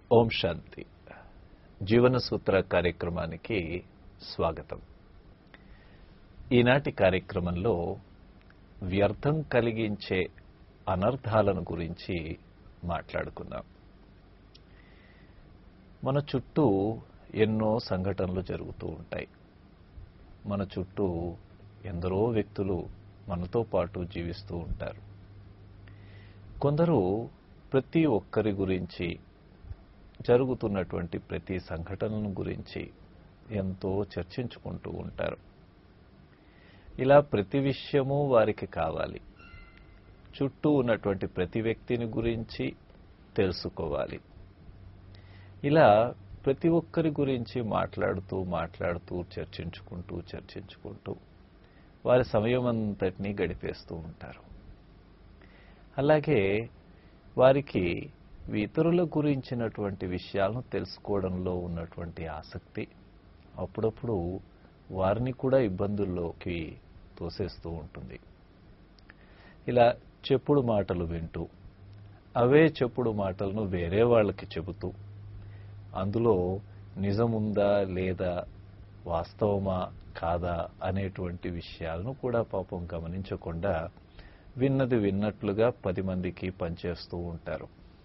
ఓం శాంతి జీవన సూత్ర కార్యక్రమానికి స్వాగతం ఈనాటి కార్యక్రమంలో వ్యర్థం కలిగించే అనర్థాలను గురించి మాట్లాడుకుందాం మన చుట్టూ ఎన్నో సంఘటనలు జరుగుతూ ఉంటాయి మన చుట్టూ ఎందరో వ్యక్తులు మనతో పాటు జీవిస్తూ ఉంటారు కొందరు ప్రతి ఒక్కరి గురించి జరుగుతున్నటువంటి ప్రతి సంఘటనను గురించి ఎంతో చర్చించుకుంటూ ఉంటారు ఇలా ప్రతి విషయము వారికి కావాలి చుట్టూ ఉన్నటువంటి ప్రతి వ్యక్తిని గురించి తెలుసుకోవాలి ఇలా ప్రతి ఒక్కరి గురించి మాట్లాడుతూ మాట్లాడుతూ చర్చించుకుంటూ చర్చించుకుంటూ వారి సమయం అంతటినీ గడిపేస్తూ ఉంటారు అలాగే వారికి ఇతరుల గురించినటువంటి విషయాలను తెలుసుకోవడంలో ఉన్నటువంటి ఆసక్తి అప్పుడప్పుడు వారిని కూడా ఇబ్బందుల్లోకి తోసేస్తూ ఉంటుంది ఇలా చెప్పుడు మాటలు వింటూ అవే చెప్పుడు మాటలను వేరే వాళ్ళకి చెబుతూ అందులో నిజముందా లేదా వాస్తవమా కాదా అనేటువంటి విషయాలను కూడా పాపం గమనించకుండా విన్నది విన్నట్లుగా పది మందికి పనిచేస్తూ ఉంటారు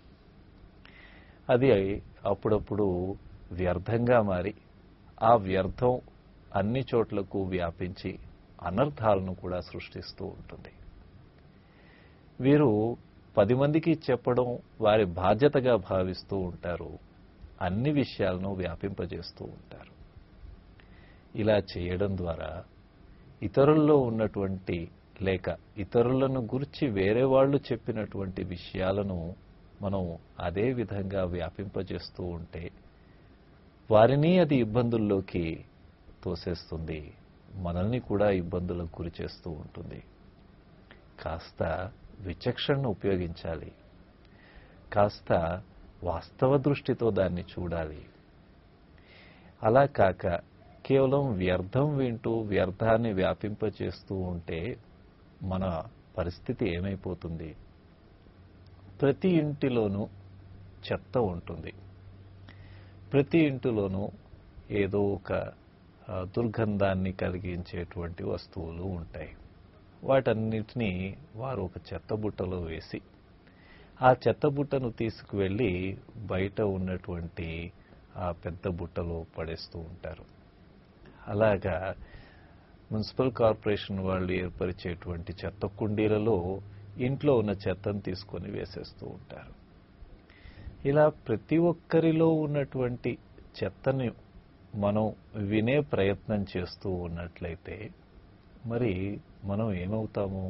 అది అప్పుడప్పుడు వ్యర్థంగా మారి ఆ వ్యర్థం అన్ని చోట్లకు వ్యాపించి అనర్థాలను కూడా సృష్టిస్తూ ఉంటుంది వీరు పది మందికి చెప్పడం వారి బాధ్యతగా భావిస్తూ ఉంటారు అన్ని విషయాలను వ్యాపింపజేస్తూ ఉంటారు ఇలా చేయడం ద్వారా ఇతరుల్లో ఉన్నటువంటి లేక ఇతరులను గురించి వేరే వాళ్ళు చెప్పినటువంటి విషయాలను మనం అదే విధంగా వ్యాపింపజేస్తూ ఉంటే వారిని అది ఇబ్బందుల్లోకి తోసేస్తుంది మనల్ని కూడా ఇబ్బందులకు గురి చేస్తూ ఉంటుంది కాస్త విచక్షణను ఉపయోగించాలి కాస్త వాస్తవ దృష్టితో దాన్ని చూడాలి అలా కాక కేవలం వ్యర్థం వింటూ వ్యర్థాన్ని వ్యాపింపచేస్తూ ఉంటే మన పరిస్థితి ఏమైపోతుంది ప్రతి ఇంటిలోనూ చెత్త ఉంటుంది ప్రతి ఇంటిలోనూ ఏదో ఒక దుర్గంధాన్ని కలిగించేటువంటి వస్తువులు ఉంటాయి వాటన్నిటినీ వారు ఒక చెత్త బుట్టలో వేసి ఆ చెత్త బుట్టను తీసుకువెళ్ళి బయట ఉన్నటువంటి ఆ పెద్ద బుట్టలో పడేస్తూ ఉంటారు అలాగా మున్సిపల్ కార్పొరేషన్ వాళ్ళు ఏర్పరిచేటువంటి చెత్త కుండీలలో ఇంట్లో ఉన్న చెత్తను తీసుకొని వేసేస్తూ ఉంటారు ఇలా ప్రతి ఒక్కరిలో ఉన్నటువంటి చెత్తని మనం వినే ప్రయత్నం చేస్తూ ఉన్నట్లయితే మరి మనం ఏమవుతాము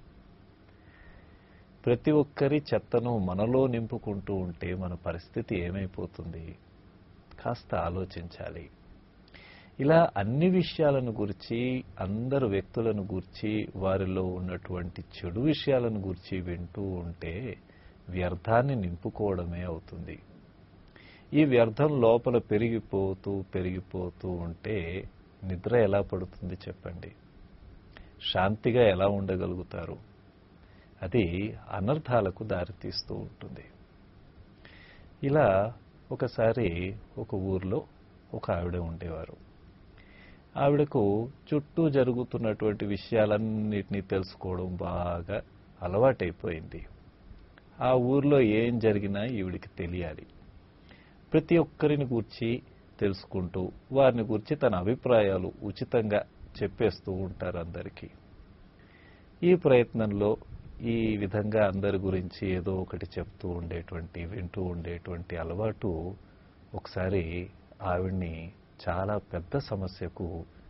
ప్రతి ఒక్కరి చెత్తను మనలో నింపుకుంటూ ఉంటే మన పరిస్థితి ఏమైపోతుంది కాస్త ఆలోచించాలి ఇలా అన్ని విషయాలను గురించి అందరు వ్యక్తులను గురించి వారిలో ఉన్నటువంటి చెడు విషయాలను గురించి వింటూ ఉంటే వ్యర్థాన్ని నింపుకోవడమే అవుతుంది ఈ వ్యర్థం లోపల పెరిగిపోతూ పెరిగిపోతూ ఉంటే నిద్ర ఎలా పడుతుంది చెప్పండి శాంతిగా ఎలా ఉండగలుగుతారు అది అనర్థాలకు దారితీస్తూ ఉంటుంది ఇలా ఒకసారి ఒక ఊర్లో ఒక ఆవిడ ఉండేవారు ఆవిడకు చుట్టూ జరుగుతున్నటువంటి విషయాలన్నిటినీ తెలుసుకోవడం బాగా అలవాటైపోయింది ఆ ఊర్లో ఏం జరిగినా ఈవిడికి తెలియాలి ప్రతి ఒక్కరిని గూర్చి తెలుసుకుంటూ వారిని గురించి తన అభిప్రాయాలు ఉచితంగా చెప్పేస్తూ ఉంటారు అందరికీ ఈ ప్రయత్నంలో ఈ విధంగా అందరి గురించి ఏదో ఒకటి చెప్తూ ఉండేటువంటి వింటూ ఉండేటువంటి అలవాటు ఒకసారి ఆవిడ్ని చాలా పెద్ద సమస్యకు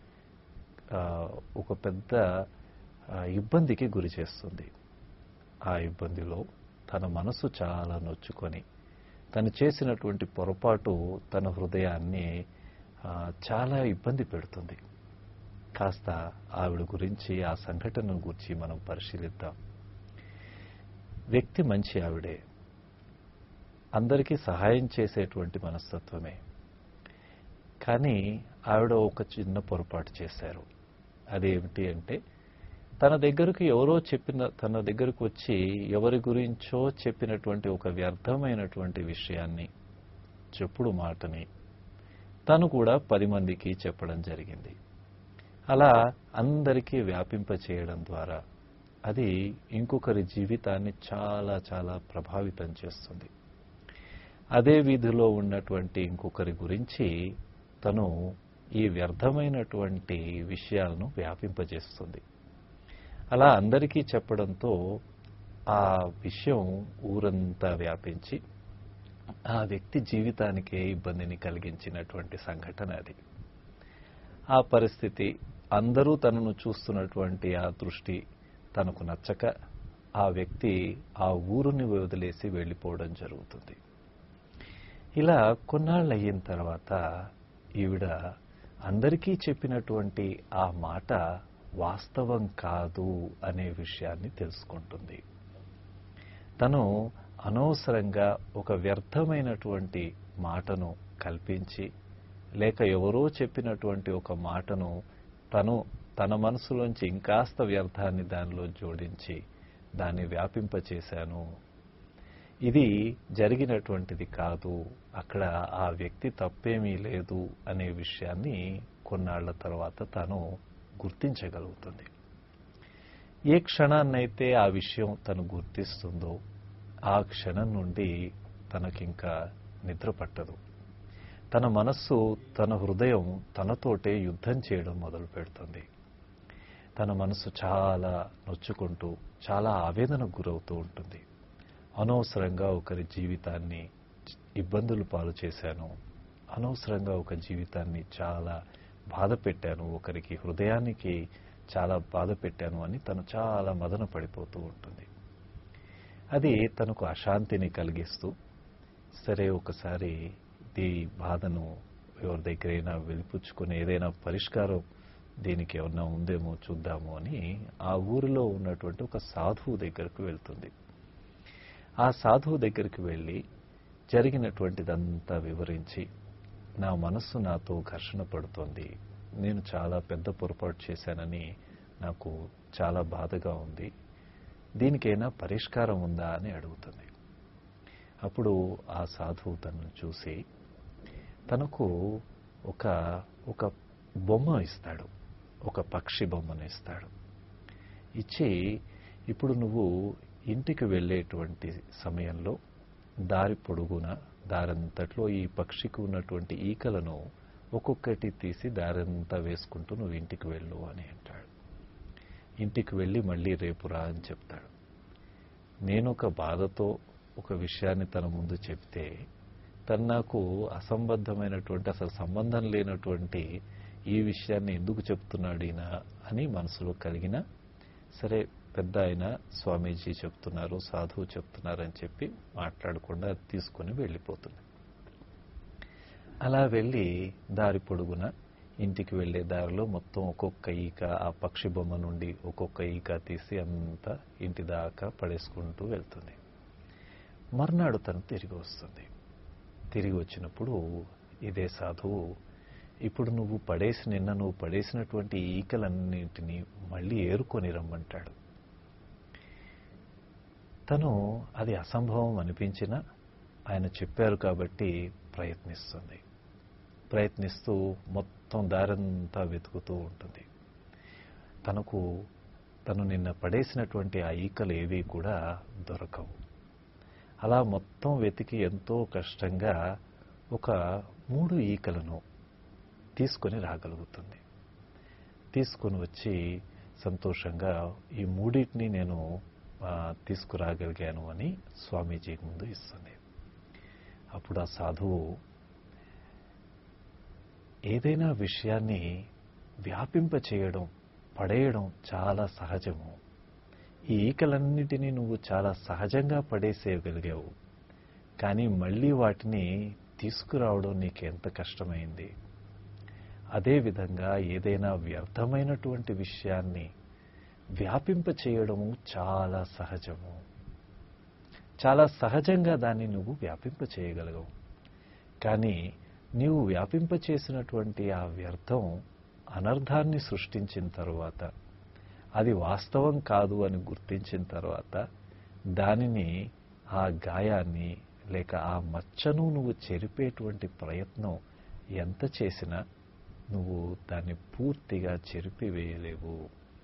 ఒక పెద్ద ఇబ్బందికి గురి చేస్తుంది ఆ ఇబ్బందిలో తన మనసు చాలా నొచ్చుకొని తను చేసినటువంటి పొరపాటు తన హృదయాన్ని చాలా ఇబ్బంది పెడుతుంది కాస్త ఆవిడ గురించి ఆ సంఘటన గురించి మనం పరిశీలిద్దాం వ్యక్తి మంచి ఆవిడే అందరికీ సహాయం చేసేటువంటి మనస్తత్వమే కానీ ఆవిడ ఒక చిన్న పొరపాటు చేశారు అదేమిటి అంటే తన దగ్గరకు ఎవరో చెప్పిన తన దగ్గరకు వచ్చి ఎవరి గురించో చెప్పినటువంటి ఒక వ్యర్థమైనటువంటి విషయాన్ని చెప్పుడు మాటని తను కూడా పది మందికి చెప్పడం జరిగింది అలా అందరికీ వ్యాపింప చేయడం ద్వారా అది ఇంకొకరి జీవితాన్ని చాలా చాలా ప్రభావితం చేస్తుంది అదే వీధిలో ఉన్నటువంటి ఇంకొకరి గురించి తను ఈ వ్యర్థమైనటువంటి విషయాలను వ్యాపింపజేస్తుంది అలా అందరికీ చెప్పడంతో ఆ విషయం ఊరంతా వ్యాపించి ఆ వ్యక్తి జీవితానికే ఇబ్బందిని కలిగించినటువంటి సంఘటన అది ఆ పరిస్థితి అందరూ తనను చూస్తున్నటువంటి ఆ దృష్టి తనకు నచ్చక ఆ వ్యక్తి ఆ ఊరుని వదిలేసి వెళ్ళిపోవడం జరుగుతుంది ఇలా కొన్నాళ్ళు అయిన తర్వాత ఈవిడ అందరికీ చెప్పినటువంటి ఆ మాట వాస్తవం కాదు అనే విషయాన్ని తెలుసుకుంటుంది తను అనవసరంగా ఒక వ్యర్థమైనటువంటి మాటను కల్పించి లేక ఎవరో చెప్పినటువంటి ఒక మాటను తను తన మనసులోంచి ఇంకాస్త వ్యర్థాన్ని దానిలో జోడించి దాన్ని వ్యాపింపచేశాను ఇది జరిగినటువంటిది కాదు అక్కడ ఆ వ్యక్తి తప్పేమీ లేదు అనే విషయాన్ని కొన్నాళ్ల తర్వాత తను గుర్తించగలుగుతుంది ఏ క్షణాన్నైతే ఆ విషయం తను గుర్తిస్తుందో ఆ క్షణం నుండి తనకింకా నిద్ర పట్టదు తన మనస్సు తన హృదయం తనతోటే యుద్ధం చేయడం మొదలు పెడుతుంది తన మనసు చాలా నొచ్చుకుంటూ చాలా ఆవేదనకు గురవుతూ ఉంటుంది అనవసరంగా ఒకరి జీవితాన్ని ఇబ్బందులు పాలు చేశాను అనవసరంగా ఒక జీవితాన్ని చాలా బాధ పెట్టాను ఒకరికి హృదయానికి చాలా బాధ పెట్టాను అని తను చాలా మదన పడిపోతూ ఉంటుంది అది తనకు అశాంతిని కలిగిస్తూ సరే ఒకసారి ఈ బాధను ఎవరి దగ్గరైనా వెలిపుచ్చుకుని ఏదైనా పరిష్కారం దీనికి ఏమన్నా ఉందేమో చూద్దాము అని ఆ ఊరిలో ఉన్నటువంటి ఒక సాధువు దగ్గరకు వెళ్తుంది ఆ సాధువు దగ్గరికి వెళ్ళి జరిగినటువంటిదంతా వివరించి నా మనస్సు నాతో ఘర్షణ పడుతోంది నేను చాలా పెద్ద పొరపాటు చేశానని నాకు చాలా బాధగా ఉంది దీనికైనా పరిష్కారం ఉందా అని అడుగుతుంది అప్పుడు ఆ సాధువు తనను చూసి తనకు ఒక ఒక బొమ్మ ఇస్తాడు ఒక పక్షి బొమ్మను ఇస్తాడు ఇచ్చి ఇప్పుడు నువ్వు ఇంటికి వెళ్ళేటువంటి సమయంలో దారి పొడుగున దారంతట్లో ఈ పక్షికి ఉన్నటువంటి ఈకలను ఒక్కొక్కటి తీసి దారంతా వేసుకుంటూ నువ్వు ఇంటికి వెళ్ళు అని అంటాడు ఇంటికి వెళ్ళి మళ్ళీ రేపు రా అని చెప్తాడు నేను ఒక బాధతో ఒక విషయాన్ని తన ముందు చెప్తే తను నాకు అసంబద్ధమైనటువంటి అసలు సంబంధం లేనటువంటి ఈ విషయాన్ని ఎందుకు చెప్తున్నాడు ఈయన అని మనసులో కలిగిన సరే పెద్ద ఆయన స్వామీజీ చెప్తున్నారు సాధువు చెప్తున్నారని చెప్పి మాట్లాడకుండా తీసుకుని వెళ్ళిపోతుంది అలా వెళ్ళి దారి పొడుగున ఇంటికి వెళ్ళే దారిలో మొత్తం ఒక్కొక్క ఈక ఆ పక్షి బొమ్మ నుండి ఒక్కొక్క ఈక తీసి అంతా ఇంటి దాకా పడేసుకుంటూ వెళ్తుంది మర్నాడు తను తిరిగి వస్తుంది తిరిగి వచ్చినప్పుడు ఇదే సాధువు ఇప్పుడు నువ్వు పడేసి నిన్న నువ్వు పడేసినటువంటి ఈకలన్నింటినీ మళ్ళీ ఏరుకొని రమ్మంటాడు తను అది అసంభవం అనిపించినా ఆయన చెప్పారు కాబట్టి ప్రయత్నిస్తుంది ప్రయత్నిస్తూ మొత్తం దారంతా వెతుకుతూ ఉంటుంది తనకు తను నిన్న పడేసినటువంటి ఆ ఈకలు ఏవి కూడా దొరకవు అలా మొత్తం వెతికి ఎంతో కష్టంగా ఒక మూడు ఈకలను తీసుకొని రాగలుగుతుంది తీసుకొని వచ్చి సంతోషంగా ఈ మూడింటిని నేను తీసుకురాగలిగాను అని స్వామీజీ ముందు ఇస్తుంది అప్పుడు ఆ సాధువు ఏదైనా విషయాన్ని వ్యాపింప చేయడం పడేయడం చాలా సహజము ఈ ఈకలన్నిటినీ నువ్వు చాలా సహజంగా పడేసేయగలిగావు కానీ మళ్ళీ వాటిని తీసుకురావడం నీకెంత కష్టమైంది అదేవిధంగా ఏదైనా వ్యర్థమైనటువంటి విషయాన్ని వ్యాపింప చేయడము చాలా సహజము చాలా సహజంగా దాన్ని నువ్వు వ్యాపింప చేయగలగవు కానీ నీవు వ్యాపింప చేసినటువంటి ఆ వ్యర్థం అనర్థాన్ని సృష్టించిన తరువాత అది వాస్తవం కాదు అని గుర్తించిన తర్వాత దానిని ఆ గాయాన్ని లేక ఆ మచ్చను నువ్వు చెరిపేటువంటి ప్రయత్నం ఎంత చేసినా నువ్వు దాన్ని పూర్తిగా చెరిపివేయలేవు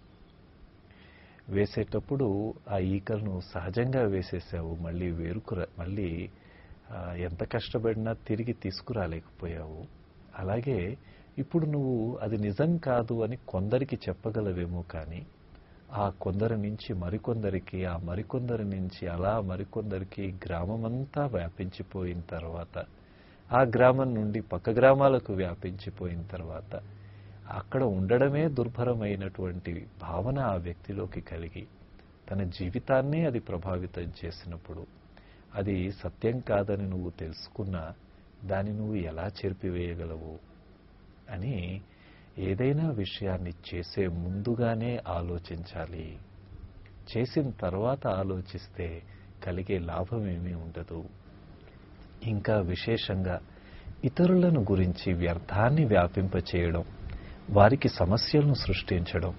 వేసేటప్పుడు ఆ ఈకలను సహజంగా వేసేసావు మళ్ళీ వేరుకురా మళ్ళీ ఆ, ఎంత కష్టపడినా తిరిగి తీసుకురాలేకపోయావు అలాగే ఇప్పుడు నువ్వు అది నిజం కాదు అని కొందరికి చెప్పగలవేమో కానీ ఆ కొందరి నుంచి మరికొందరికి ఆ మరికొందరి నుంచి అలా మరికొందరికి గ్రామమంతా వ్యాపించిపోయిన తర్వాత ఆ గ్రామం నుండి పక్క గ్రామాలకు వ్యాపించిపోయిన తర్వాత అక్కడ ఉండడమే దుర్భరమైనటువంటి భావన ఆ వ్యక్తిలోకి కలిగి తన జీవితాన్నే అది ప్రభావితం చేసినప్పుడు అది సత్యం కాదని నువ్వు తెలుసుకున్నా దాన్ని నువ్వు ఎలా చెరిపివేయగలవు అని ఏదైనా విషయాన్ని చేసే ముందుగానే ఆలోచించాలి చేసిన తర్వాత ఆలోచిస్తే కలిగే లాభం ఏమీ ఉండదు ఇంకా విశేషంగా ఇతరులను గురించి వ్యర్థాన్ని వ్యాపింపచేయడం వారికి సమస్యలను సృష్టించడం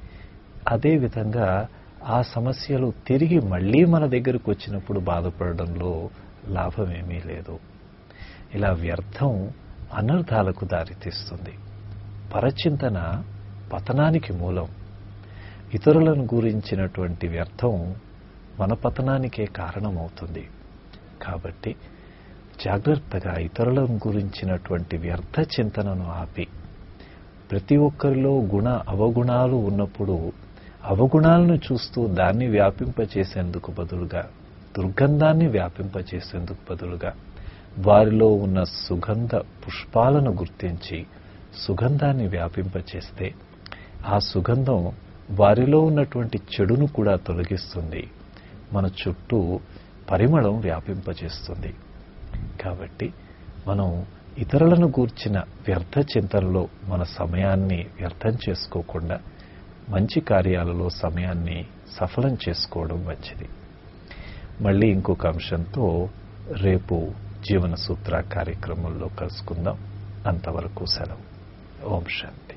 అదేవిధంగా ఆ సమస్యలు తిరిగి మళ్ళీ మన దగ్గరకు వచ్చినప్పుడు బాధపడడంలో లాభమేమీ లేదు ఇలా వ్యర్థం అనర్థాలకు దారితీస్తుంది పరచింతన పతనానికి మూలం ఇతరులను గురించినటువంటి వ్యర్థం మన పతనానికే కారణమవుతుంది కాబట్టి జాగ్రత్తగా ఇతరులను గురించినటువంటి వ్యర్థ చింతనను ఆపి ప్రతి ఒక్కరిలో గుణ అవగుణాలు ఉన్నప్పుడు అవగుణాలను చూస్తూ దాన్ని వ్యాపింపచేసేందుకు బదులుగా దుర్గంధాన్ని వ్యాపింపచేసేందుకు బదులుగా వారిలో ఉన్న సుగంధ పుష్పాలను గుర్తించి సుగంధాన్ని వ్యాపింపచేస్తే ఆ సుగంధం వారిలో ఉన్నటువంటి చెడును కూడా తొలగిస్తుంది మన చుట్టూ పరిమళం వ్యాపింపచేస్తుంది కాబట్టి మనం ఇతరులను గూర్చిన వ్యర్థ చింతనలో మన సమయాన్ని వ్యర్థం చేసుకోకుండా మంచి కార్యాలలో సమయాన్ని సఫలం చేసుకోవడం మంచిది మళ్ళీ ఇంకొక అంశంతో రేపు జీవన సూత్ర కార్యక్రమంలో కలుసుకుందాం అంతవరకు సెలవు ఓం శాంతి